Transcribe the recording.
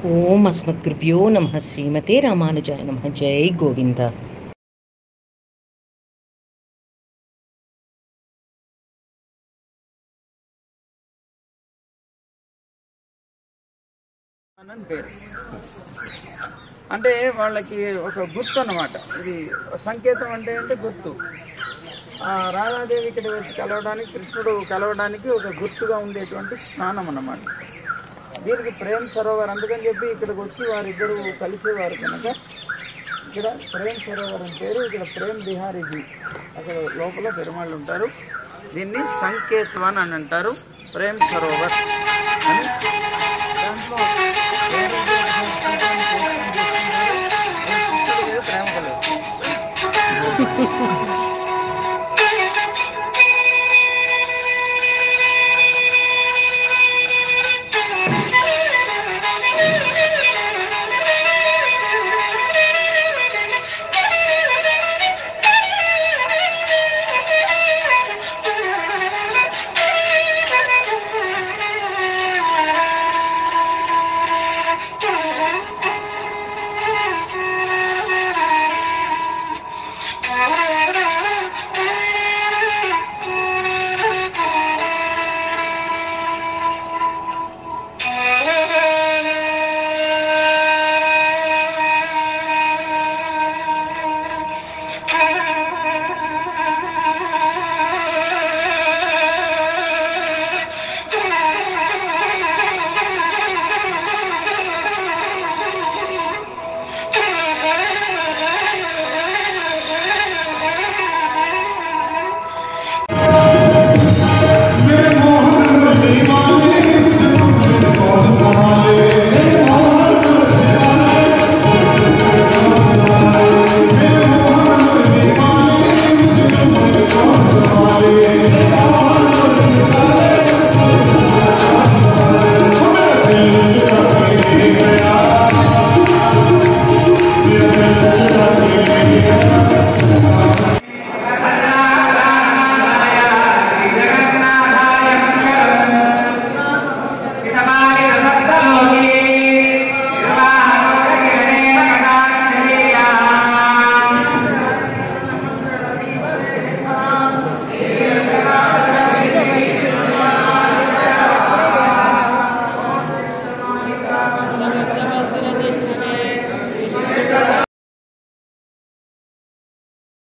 ఓం అస్మద్గురుభ్యో నమ శ్రీమతే రామానుజాయ నమ జై గోవింద అని పేరు అంటే వాళ్ళకి ఒక గుర్తు అన్నమాట ఇది సంకేతం అంటే అంటే గుర్తు ఆ రాధాదేవి ఇక్కడ వచ్చి కలవడానికి కృష్ణుడు కలవడానికి ఒక గుర్తుగా ఉండేటువంటి స్నానం అన్నమాట దీనికి ప్రేమ్ సరోవర్ అందుకని చెప్పి ఇక్కడికి వచ్చి వారిద్దరూ కలిసేవారు కనుక ఇక్కడ ప్రేమ్ సరోవర్ అని పేరు ఇక్కడ ప్రేమ్ బిహారీజీ అక్కడ లోపల పెరుమాళ్ళు ఉంటారు దీన్ని సంకేత్వన్ అని అంటారు ప్రేమ్ సరోవర్ అని